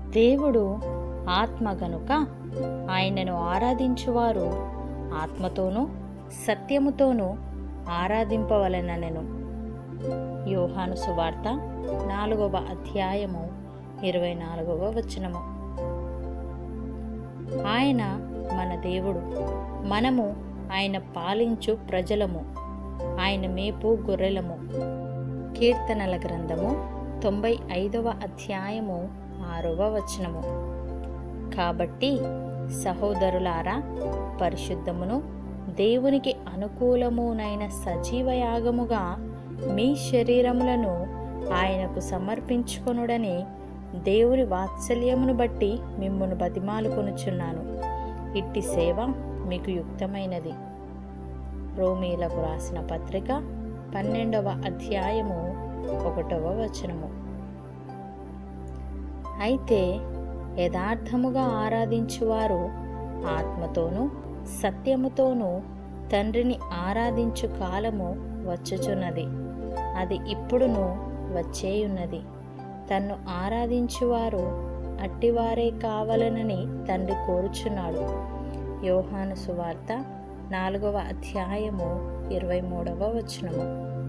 దేవుడు ఆత్మ గనుక ఆయనను ఆరాధించువారు ఆత్మతోనూ సత్యముతోనూ ఆరాధింపవలెననెను యోహాను సువార్త నాలుగవ అధ్యాయము ఇరవై నాలుగవ వచనము ఆయన మన దేవుడు మనము ఆయన పాలించు ప్రజలము ఆయన మేపు గొర్రెలము కీర్తనల గ్రంథము తొంభై ఐదవ అధ్యాయము ఆరవ వచనము కాబట్టి సహోదరులారా పరిశుద్ధమును దేవునికి అనుకూలమునైన సజీవయాగముగా మీ శరీరములను ఆయనకు సమర్పించుకొనుడని దేవుని వాత్సల్యమును బట్టి మిమ్మును బతిమాలుకొనుచున్నాను ఇట్టి సేవ మీకు యుక్తమైనది రోమీలకు రాసిన పత్రిక పన్నెండవ అధ్యాయము ఒకటవ వచనము అయితే యథార్థముగా ఆరాధించువారు ఆత్మతోనూ సత్యముతోనూ తండ్రిని ఆరాధించు కాలము వచ్చుచున్నది అది ఇప్పుడును వచ్చేయున్నది తన్ను ఆరాధించువారు అట్టివారే కావాలనని తండ్రి కోరుచున్నాడు యోహాను సువార్త నాలుగవ అధ్యాయము ఇరవై మూడవ వచనము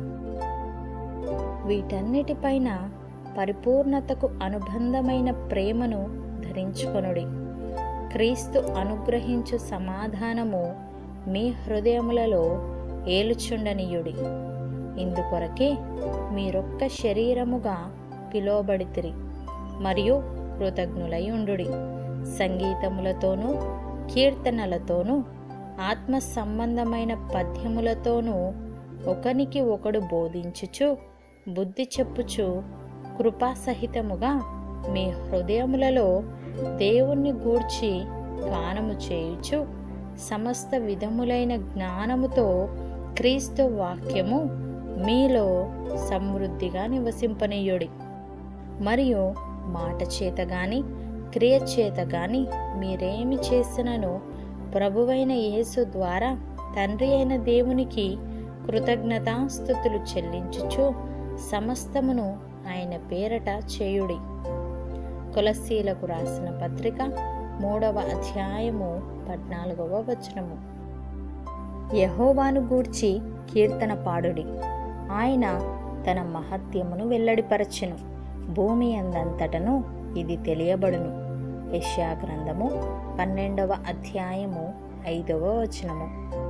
వీటన్నిటిపైన పరిపూర్ణతకు అనుబంధమైన ప్రేమను ధరించుకొనుడి క్రీస్తు అనుగ్రహించు సమాధానము మీ హృదయములలో ఏలుచుండనీయుడి ఇందుకొరకే మీరొక్క శరీరముగా పిలువబడితిరి మరియు కృతజ్ఞులై ఉండుడి సంగీతములతోనూ కీర్తనలతోనూ ఆత్మ సంబంధమైన పద్యములతోనూ ఒకనికి ఒకడు బోధించుచు బుద్ధి చెప్పుచు కృపాసహితముగా మీ హృదయములలో దేవుణ్ణి గూర్చి గానము చేయుచు సమస్త విధములైన జ్ఞానముతో క్రీస్తు వాక్యము మీలో సమృద్ధిగా నివసింపనీయుడి మరియు మాట చేత గాని క్రియ చేత గాని మీరేమి చేసినను ప్రభువైన యేసు ద్వారా తండ్రి అయిన దేవునికి కృతజ్ఞతాస్థుతులు చెల్లించుచు సమస్తమును ఆయన పేరట చేయుడి కొలసీలకు రాసిన పత్రిక మూడవ అధ్యాయము పద్నాలుగవ వచనము యహోవాను గూర్చి కీర్తన పాడుడి ఆయన తన మహత్యమును వెల్లడిపరచెను భూమి అందంతటను ఇది తెలియబడును యెషయా గ్రంథము పన్నెండవ అధ్యాయము ఐదవ వచనము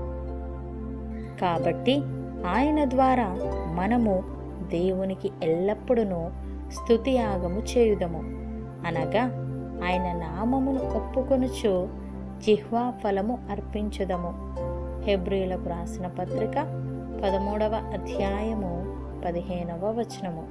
కాబట్టి ఆయన ద్వారా మనము దేవునికి ఎల్లప్పుడూ స్తుతియాగము చేయుదము అనగా ఆయన నామమును ఒప్పుకొనుచు జిహ్వా ఫలము అర్పించుదము హెబ్రిలకు రాసిన పత్రిక పదమూడవ అధ్యాయము పదిహేనవ వచనము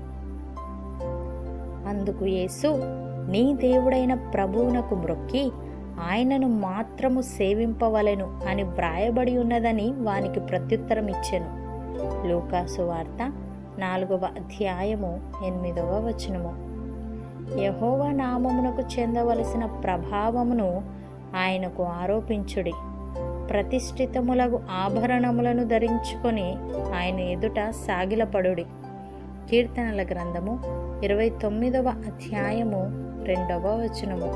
అందుకు యేసు నీ దేవుడైన ప్రభువునకు మ్రొక్కి ఆయనను మాత్రము సేవింపవలెను అని వ్రాయబడి ఉన్నదని వానికి ప్రత్యుత్తరం ఇచ్చెను లూకాసు వార్త నాలుగవ అధ్యాయము ఎనిమిదవ వచనము యహోవ నామమునకు చెందవలసిన ప్రభావమును ఆయనకు ఆరోపించుడి ప్రతిష్ఠితములగు ఆభరణములను ధరించుకొని ఆయన ఎదుట సాగిలపడుడి కీర్తనల గ్రంథము ఇరవై తొమ్మిదవ అధ్యాయము రెండవ వచనము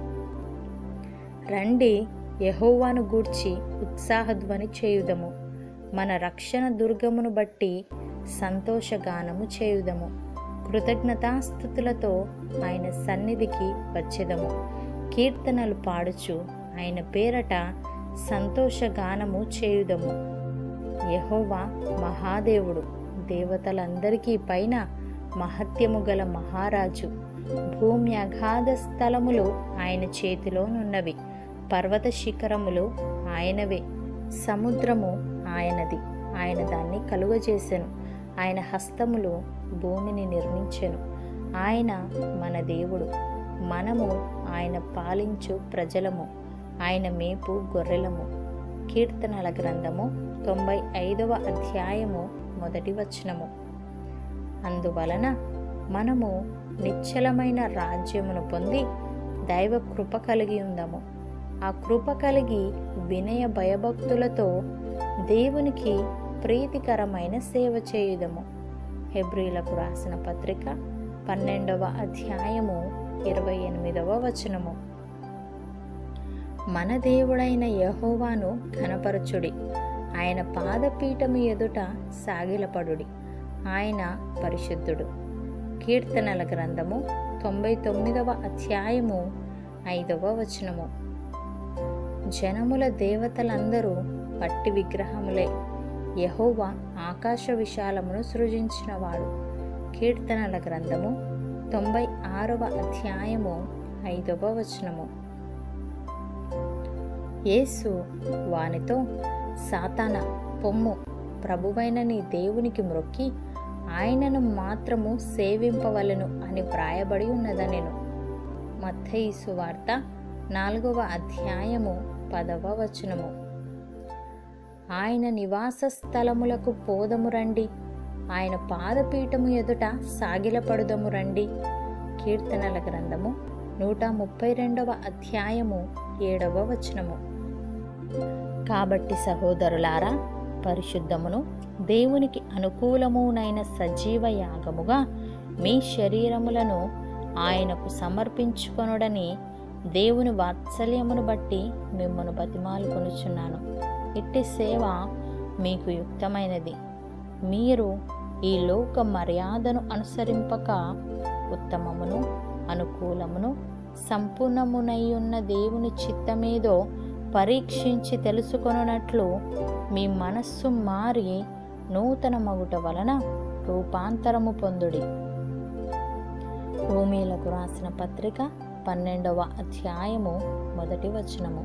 రండి యహోవాను గూర్చి ఉత్సాహధ్వని చేయుదము మన రక్షణ దుర్గమును బట్టి సంతోషగానము చేయుదము కృతజ్ఞతాస్థుతులతో ఆయన సన్నిధికి వచ్చేదము కీర్తనలు పాడుచు ఆయన పేరట సంతోషగానము చేయుదము యహోవా మహాదేవుడు దేవతలందరికీ పైన మహత్యము గల మహారాజు భూమి అగాధ స్థలములు ఆయన చేతిలోనున్నవి పర్వత శిఖరములు ఆయనవే సముద్రము ఆయనది ఆయన దాన్ని కలుగజేసెను ఆయన హస్తములు భూమిని నిర్మించెను ఆయన మన దేవుడు మనము ఆయన పాలించు ప్రజలము ఆయన మేపు గొర్రెలము కీర్తనల గ్రంథము తొంభై ఐదవ అధ్యాయము మొదటి వచనము అందువలన మనము నిశ్చలమైన రాజ్యమును పొంది దైవ కృప కలిగి ఉందము ఆ కృప కలిగి వినయ భయభక్తులతో దేవునికి ప్రీతికరమైన సేవ చేయుదము హెబ్రిలకు రాసిన పత్రిక పన్నెండవ అధ్యాయము ఇరవై ఎనిమిదవ వచనము మన దేవుడైన యహోవాను ఘనపరచుడి ఆయన పాదపీఠము ఎదుట సాగిలపడుడి ఆయన పరిశుద్ధుడు కీర్తనల గ్రంథము తొంభై తొమ్మిదవ అధ్యాయము ఐదవ వచనము జనముల దేవతలందరూ పట్టి విగ్రహములే యహోవా ఆకాశ విశాలమును సృజించినవాడు కీర్తనల గ్రంథము తొంభై ఆరవ అధ్యాయము ఐదవ వచనము యేసు వానితో సాతాన పొమ్ము ప్రభువైన నీ దేవునికి మ్రొక్కి ఆయనను మాత్రము సేవింపవలను అని వ్రాయబడి ఉన్నదనెను మత్తయి వార్త నాలుగవ అధ్యాయము పదవ వచనము ఆయన నివాస స్థలములకు పోదము రండి ఆయన పాదపీఠము ఎదుట సాగిలపడుదము రండి కీర్తనల గ్రంథము నూట ముప్పై రెండవ అధ్యాయము ఏడవ వచనము కాబట్టి సహోదరులారా పరిశుద్ధమును దేవునికి అనుకూలమునైన సజీవ యాగముగా మీ శరీరములను ఆయనకు సమర్పించుకొనుడని దేవుని వాత్సల్యమును బట్టి మిమ్మను బతిమాలుకొనుచున్నాను ఇట్టి సేవ మీకు యుక్తమైనది మీరు ఈ లోక మర్యాదను అనుసరింపక ఉత్తమమును అనుకూలమును సంపూర్ణమునయ్యున్న దేవుని చిత్తమేదో పరీక్షించి తెలుసుకొనున్నట్లు మీ మనస్సు మారి నూతన మగుట వలన రూపాంతరము పొందుడి రోమీలకు రాసిన పత్రిక పన్నెండవ అధ్యాయము మొదటి వచనము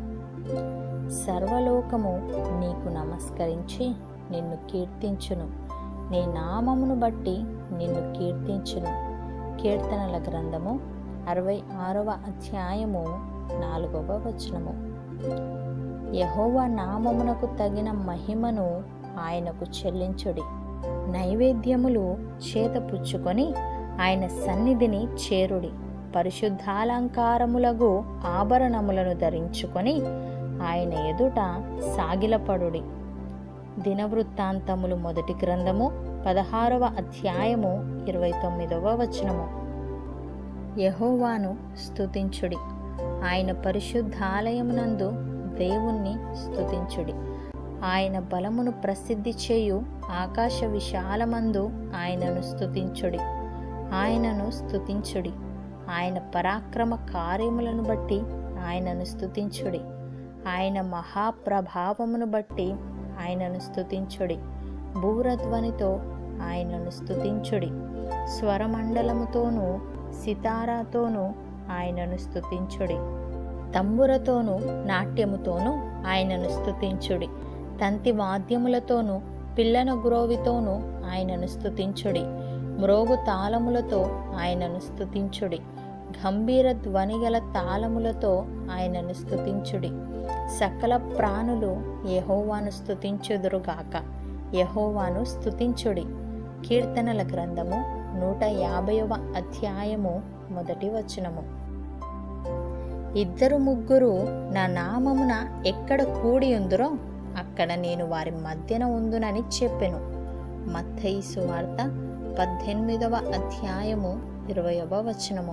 సర్వలోకము నీకు నమస్కరించి నిన్ను కీర్తించును నీ నామమును బట్టి నిన్ను కీర్తించును కీర్తనల గ్రంథము అరవై ఆరవ అధ్యాయము నాలుగవ వచనము యహోవ నామమునకు తగిన మహిమను ఆయనకు చెల్లించుడి నైవేద్యములు చేతపుచ్చుకొని ఆయన సన్నిధిని చేరుడి పరిశుద్ధాలంకారములగు ఆభరణములను ధరించుకొని ఆయన ఎదుట సాగిలపడుడి దినవృత్తాంతములు మొదటి గ్రంథము పదహారవ అధ్యాయము ఇరవై తొమ్మిదవ వచనము యహోవాను స్తుతించుడి ఆయన పరిశుద్ధాలయమునందు దేవుణ్ణి స్తుతించుడి ఆయన బలమును ప్రసిద్ధి చేయు ఆకాశ విశాలమందు ఆయనను స్తుతించుడి ఆయనను స్తుతించుడి ఆయన పరాక్రమ కార్యములను బట్టి ఆయనను స్తుతించుడి ఆయన మహాప్రభావమును బట్టి ఆయనను స్తుతించుడి భూరధ్వనితో ఆయనను స్తుతించుడి స్వరమండలముతోనూ సితారాతోనూ ఆయనను స్తుతించుడి తంబురతోనూ నాట్యముతోనూ ఆయనను స్తుతించుడి తంతి వాద్యములతోనూ పిల్లన గ్రోవితోనూ ఆయనను స్తుతించుడి మ్రోగు తాళములతో ఆయనను స్తుతించుడి గంభీర ధ్వనిగల తాళములతో ఆయనను స్తుతించుడి సకల ప్రాణులు యహోవాను స్తుతించుదురుగాక యహోవాను స్తుతించుడి కీర్తనల గ్రంథము నూట యాభైవ అధ్యాయము మొదటి వచనము ఇద్దరు ముగ్గురు నా నామమున ఎక్కడ కూడి ఉందురో అక్కడ నేను వారి మధ్యన ఉందునని చెప్పెను మత్తయి సువార్త పద్దెనిమిదవ అధ్యాయము ఇరవయవ వచనము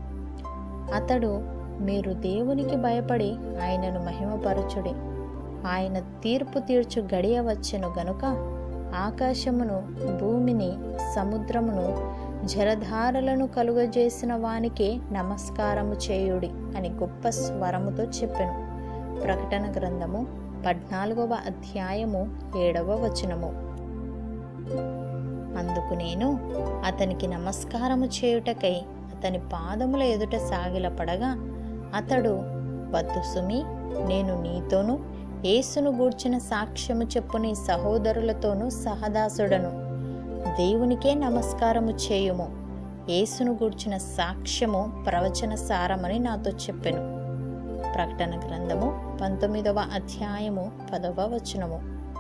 అతడు మీరు దేవునికి భయపడి ఆయనను మహిమపరచుడి ఆయన తీర్పు తీర్చు గడియ వచ్చెను గనుక ఆకాశమును భూమిని సముద్రమును జలధారలను కలుగజేసిన వానికే నమస్కారము చేయుడి అని గొప్ప స్వరముతో చెప్పెను ప్రకటన గ్రంథము పద్నాలుగవ అధ్యాయము ఏడవ వచనము అందుకు నేను అతనికి నమస్కారము చేయుటకై అతని పాదముల ఎదుట సాగిలపడగా అతడు వద్దు సుమి నేను నీతోనూ యేసును గూర్చిన సాక్ష్యము చెప్పు నీ సహోదరులతోనూ సహదాసుడను దేవునికే నమస్కారము చేయుము యేసును గూర్చిన సాక్ష్యము ప్రవచన సారమని నాతో చెప్పెను ప్రకటన గ్రంథము పంతొమ్మిదవ అధ్యాయము పదవ వచనము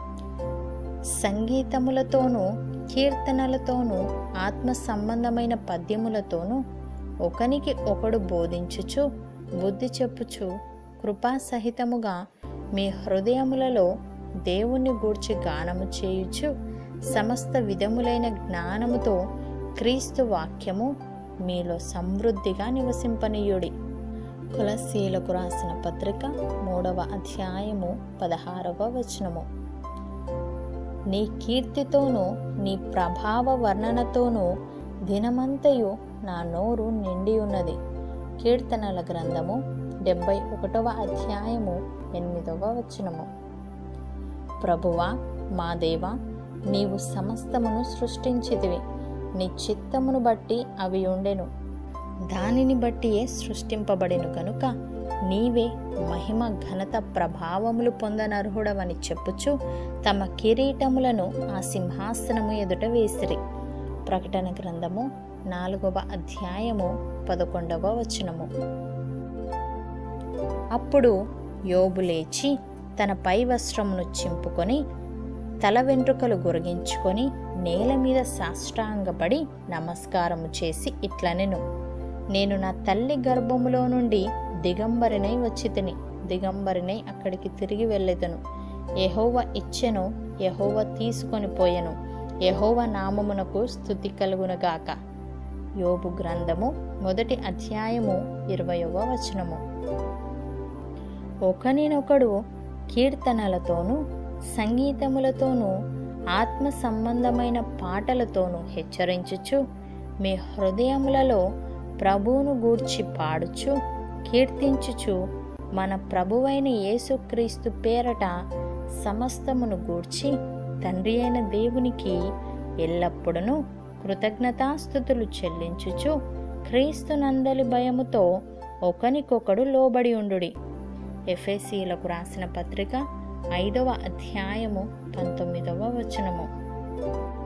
సంగీతములతోనూ కీర్తనలతోనూ ఆత్మ సంబంధమైన పద్యములతోనూ ఒకనికి ఒకడు బోధించుచు బుద్ధి చెప్పుచు కృపాసహితముగా మీ హృదయములలో దేవుణ్ణి గూర్చి గానము చేయుచు సమస్త విధములైన జ్ఞానముతో క్రీస్తు వాక్యము మీలో సమృద్ధిగా నివసింపనీయుడి కులశీలకు రాసిన పత్రిక మూడవ అధ్యాయము పదహారవ వచనము నీ కీర్తితోనూ నీ ప్రభావ వర్ణనతోనూ దినమంతయు నా నోరు నిండి ఉన్నది కీర్తనల గ్రంథము డెబ్బై ఒకటవ అధ్యాయము ఎనిమిదవ వచనము ప్రభువా మా దేవా నీవు సమస్తమును సృష్టించితివి నీ చిత్తమును బట్టి అవి ఉండెను దానిని బట్టియే సృష్టింపబడిను కనుక నీవే మహిమ ఘనత ప్రభావములు పొందనర్హుడవని చెప్పుచు తమ కిరీటములను ఆ సింహాసనము ఎదుట వేసిరి ప్రకటన గ్రంథము నాలుగవ అధ్యాయము పదకొండవ వచనము అప్పుడు యోబు లేచి తన పై వస్త్రమును చింపుకొని తల వెంట్రుకలు గురిగించుకొని నేల మీద సాష్టాంగపడి నమస్కారము చేసి ఇట్లనెను నేను నా తల్లి గర్భములో నుండి దిగంబరినై వచ్చి తిని దిగంబరినై అక్కడికి తిరిగి వెళ్ళెదను యహోవ ఇచ్చెను యహోవ తీసుకొని పోయెను యహోవ నామమునకు స్థుతి కలుగునగాక యోబు గ్రంథము మొదటి అధ్యాయము ఇరవయవ వచనము ఒకనినొకడు కీర్తనలతోనూ సంగీతములతోనూ ఆత్మ సంబంధమైన పాటలతోనూ హెచ్చరించుచు మీ హృదయములలో ప్రభువును గూర్చి పాడుచు కీర్తించుచు మన ప్రభువైన యేసుక్రీస్తు పేరట సమస్తమును గూర్చి తండ్రి అయిన దేవునికి ఎల్లప్పుడూ కృతజ్ఞతాస్థుతులు చెల్లించుచు క్రీస్తునందలి భయముతో ఒకనికొకడు లోబడి ఉండుడి ఎఫ్ఎసీలకు రాసిన పత్రిక ఐదవ అధ్యాయము పంతొమ్మిదవ వచనము